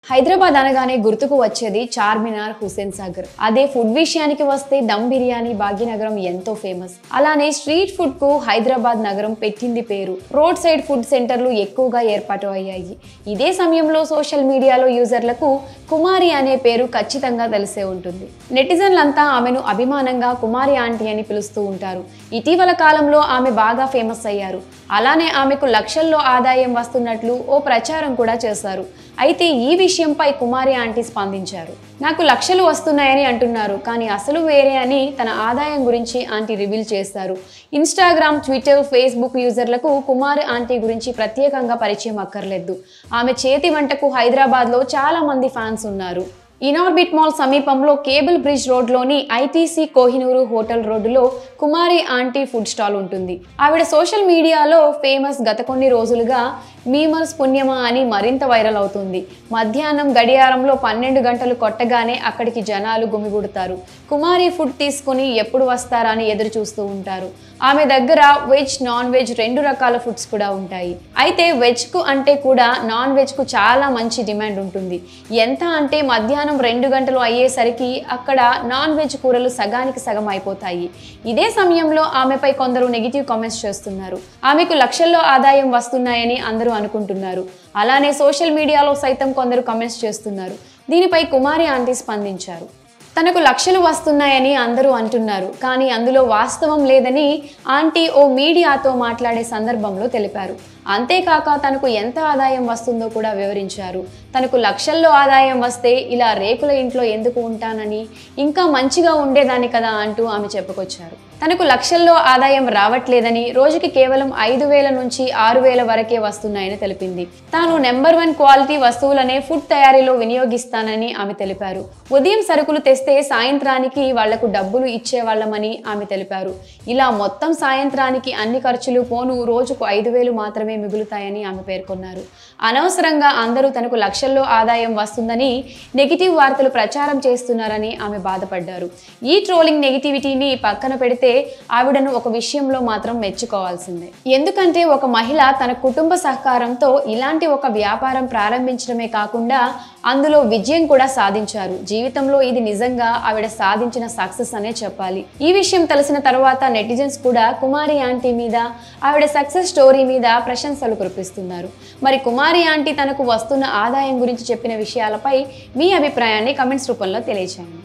హైదరాబాద్ అనగానే గుర్తుకు వచ్చేది చార్మినార్ హుసేన్ సాగర్ అదే ఫుడ్ విషయానికి వస్తే దమ్ బిర్యానీ భాగ్యనగరం ఎంతో ఫేమస్ అలానే స్ట్రీట్ ఫుడ్ కు హైదరాబాద్ నగరం పెట్టింది పేరు రోడ్ సైడ్ ఫుడ్ సెంటర్లు ఎక్కువగా ఏర్పాటు అయ్యాయి ఇదే సమయంలో సోషల్ మీడియాలో యూజర్లకు కుమారి అనే పేరు ఖచ్చితంగా తెలిసే ఉంటుంది నెటిజన్లంతా ఆమెను అభిమానంగా కుమారి ఆంటీ అని పిలుస్తూ ఉంటారు ఇటీవల కాలంలో ఆమె బాగా ఫేమస్ అయ్యారు అలానే ఆమెకు లక్షల్లో ఆదాయం వస్తున్నట్లు ఓ ప్రచారం కూడా చేశారు అయితే ఈ విషయంపై కుమారి ఆంటీ స్పందించారు నాకు లక్షలు వస్తున్నాయని అంటున్నారు కానీ అసలు వేరే అని తన ఆదాయం గురించి ఆంటీ రివీల్ చేస్తారు ఇన్స్టాగ్రామ్ ట్విట్టర్ ఫేస్బుక్ యూజర్లకు కుమారి ఆంటీ గురించి ప్రత్యేకంగా పరిచయం అక్కర్లేదు ఆమె చేతి వంటకు హైదరాబాద్లో చాలా మంది ఫ్యాన్స్ ఉన్నారు ఇనార్బిట్ మాల్ సమీపంలో కేబుల్ బ్రిడ్జ్ రోడ్లోని ఐటీసీ కోహినూరు హోటల్ రోడ్డులో కుమారి ఆంటీ ఫుడ్ స్టాల్ ఉంటుంది ఆవిడ సోషల్ మీడియాలో ఫేమస్ గత కొన్ని రోజులుగా మీమర్స్ పుణ్యమా అని మరింత వైరల్ అవుతుంది మధ్యాహ్నం గడియారంలో పన్నెండు గంటలు కొట్టగానే అక్కడికి జనాలు గుమిగూడతారు కుమారి ఫుడ్ తీసుకుని ఎప్పుడు వస్తారా అని ఎదురు చూస్తూ ఉంటారు ఆమె దగ్గర వెజ్ నాన్ వెజ్ రెండు రకాల ఫుడ్స్ కూడా ఉంటాయి అయితే వెజ్కు అంటే కూడా నాన్ వెజ్కు చాలా మంచి డిమాండ్ ఉంటుంది ఎంత అంటే మధ్యాహ్నం రెండు గంటలు అయ్యేసరికి అక్కడ నాన్ వెజ్ కూరలు సగానికి సగం అయిపోతాయి ఇదే సమయంలో ఆమెపై కొందరు నెగిటివ్ కామెంట్స్ చేస్తున్నారు ఆమెకు లక్షల్లో ఆదాయం వస్తున్నాయని అందరూ అనుకుంటున్నారు అలానే సోషల్ మీడియాలో సైతం కొందరు కామెంట్స్ చేస్తున్నారు దీనిపై కుమారి ఆంటీ స్పందించారు తనకు లక్షలు వస్తున్నాయని అందరూ అంటున్నారు కానీ అందులో వాస్తవం లేదని ఆంటీ ఓ మీడియాతో మాట్లాడే సందర్భంలో తెలిపారు అంతేకాక తనకు ఎంత ఆదాయం వస్తుందో కూడా వివరించారు తనకు లక్షల్లో ఆదాయం వస్తే ఇలా రేకుల ఇంట్లో ఎందుకు ఉంటానని ఇంకా మంచిగా ఉండేదాన్ని కదా అంటూ ఆమె చెప్పుకొచ్చారు తనకు లక్షల్లో ఆదాయం రావట్లేదని రోజుకి కేవలం ఐదు వేల నుంచి ఆరు వేల వరకే వస్తున్నాయని తెలిపింది తాను నెంబర్ వన్ క్వాలిటీ వస్తువులనే ఫుడ్ తయారీలో వినియోగిస్తానని ఆమె తెలిపారు ఉదయం సరుకులు తెస్తే సాయంత్రానికి వాళ్లకు డబ్బులు ఇచ్చేవాళ్లమని ఆమె తెలిపారు ఇలా మొత్తం సాయంత్రానికి అన్ని ఖర్చులు పోను రోజుకు ఐదు వేలు మాత్రమే మిగులుతాయని ఆమె పేర్కొన్నారు అనవసరంగా అందరూ తనకు లక్షల్లో ఆదాయం వస్తుందని నెగిటివ్ వార్తలు ప్రచారం చేస్తున్నారని ఆమె బాధపడ్డారు ఈ ట్రోలింగ్ నెగిటివిటీని పక్కన పెడితే ఆవిడను ఒక విషయంలో మాత్రం మెచ్చుకోవాల్సిందే ఎందుకంటే ఒక మహిళ తన కుటుంబ సహకారంతో ఇలాంటి ఒక వ్యాపారం ప్రారంభించడమే కాకుండా అందులో విజయం కూడా సాధించారు జీవితంలో ఇది నిజంగా ఆవిడ సాధించిన సక్సెస్ అనే చెప్పాలి ఈ విషయం తెలిసిన తర్వాత నెటిజన్స్ కూడా కుమారి ఆంటీ మీద ఆవిడ సక్సెస్ స్టోరీ మీద ప్రశంసలు కురిపిస్తున్నారు మరి కుమారి ఆంటీ తనకు వస్తున్న ఆదాయం గురించి చెప్పిన విషయాలపై మీ అభిప్రాయాన్ని కమెంట్స్ రూపంలో తెలియచేయండి